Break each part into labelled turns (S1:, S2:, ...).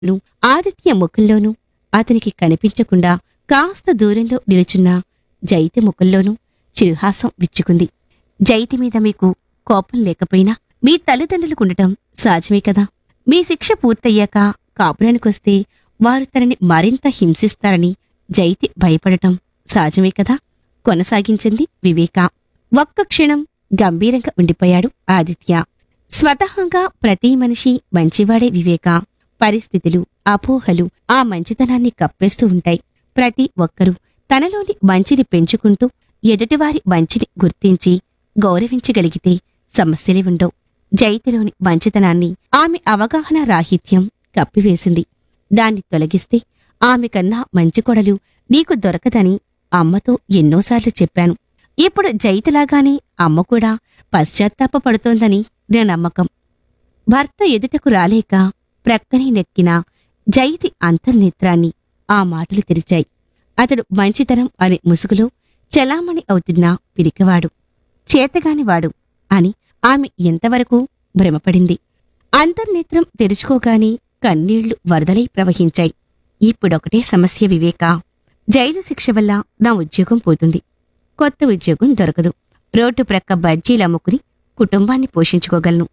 S1: ను ఆదిత్య ముఖంలోనూ అతనికి కనిపించకుండా కాస్త దూరంలో నిలుచున్న జైతి ముఖంలోనూ చిరుహాసం విచ్చుకుంది జైతి మీద మీకు కోపం లేకపోయినా మీ తల్లిదండ్రులకుండటం సహజమే కదా మీ శిక్ష పూర్తయ్యాక కాపురానికొస్తే వారు తనని మరింత హింసిస్తారని జైతి భయపడటం సహజమే కదా కొనసాగించింది వివేక ఒక్క క్షణం గంభీరంగా ఉండిపోయాడు ఆదిత్య స్వతహాగా ప్రతి మనిషి మంచివాడే వివేక పరిస్థితులు అపోహలు ఆ మంచితనాన్ని కప్పేస్తూ ఉంటాయి ప్రతి ఒక్కరూ తనలోని మంచిని పెంచుకుంటూ ఎదుటివారి మంచిని గుర్తించి గౌరవించగలిగితే సమస్యలే ఉండవు జైతిలోని మంచితనాన్ని ఆమె అవగాహన రాహిత్యం కప్పివేసింది దాన్ని తొలగిస్తే ఆమె కన్నా మంచి కొడలు నీకు దొరకదని అమ్మతో ఎన్నోసార్లు చెప్పాను ఇప్పుడు జైతిలాగానే అమ్మ కూడా పశ్చాత్తాపపడుతోందని నా నమ్మకం భర్త ఎదుటకు రాలేక ప్రక్కనే నెక్కిన జైతి అంతర్నేత్రాన్ని ఆ మాటలు తెరిచాయి అతడు మంచితనం అనే ముసుగులో చలామణి అవుతున్న పిరికవాడు చేతగానివాడు అని ఆమె ఎంతవరకు భ్రమపడింది అంతర్నేత్రం తెరుచుకోగానే కన్నీళ్లు వరదలై ప్రవహించాయి ఇప్పుడొకటే సమస్య వివేక జైలు శిక్ష వల్ల నా ఉద్యోగం పోతుంది కొత్త ఉద్యోగం దొరకదు రోడ్డు ప్రక్క బజ్జీలు అమ్ముకుని కుటుంబాన్ని పోషించుకోగలను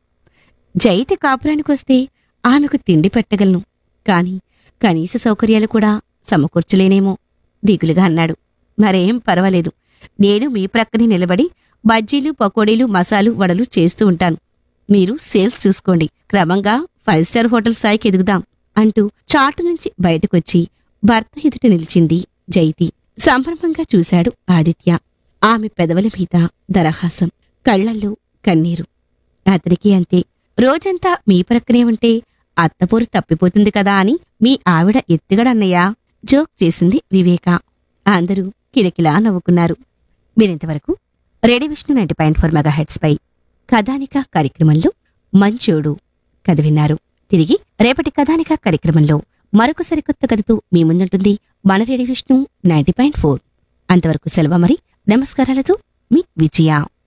S1: జైతి కాపురానికొస్తే ఆమెకు తిండి పెట్టగలను కాని కనీస సౌకర్యాలు కూడా సమకూర్చలేనేమో దిగులుగా అన్నాడు మరేం పర్వాలేదు నేను మీ ప్రక్కనే నిలబడి బజ్జీలు పకోడీలు మసాలు వడలు చేస్తూ ఉంటాను మీరు సేల్స్ చూసుకోండి క్రమంగా ఫైవ్ స్టార్ హోటల్ స్థాయికి ఎదుగుదాం అంటూ చాటు నుంచి బయటకొచ్చి భర్త ఎదుట నిలిచింది జైతి సంభ్రమంగా చూశాడు ఆదిత్య ఆమె పెదవుల మీద దరహాసం కళ్లల్లో కన్నీరు అతనికి అంతే రోజంతా మీ ప్రక్కనే ఉంటే అత్తపోరు తప్పిపోతుంది కదా అని మీ ఆవిడ ఎత్తుగడన్నయ్యా జోక్ చేసింది వివేక అందరూ కిలకిలా నవ్వుకున్నారు మీరింతవరకు ready Vishnu ninety point four megahertz పై కథానిక కార్యక్రమంలో మంచోడు కథ విన్నారు తిరిగి రేపటి కథానిక కార్యక్రమంలో మరొక సరికొత్త కథతో మీ ముందుంటుంది మన ready Vishnu ninety point four అంతవరకు సెలవు మరి నమస్కారాలతో మీ విజయ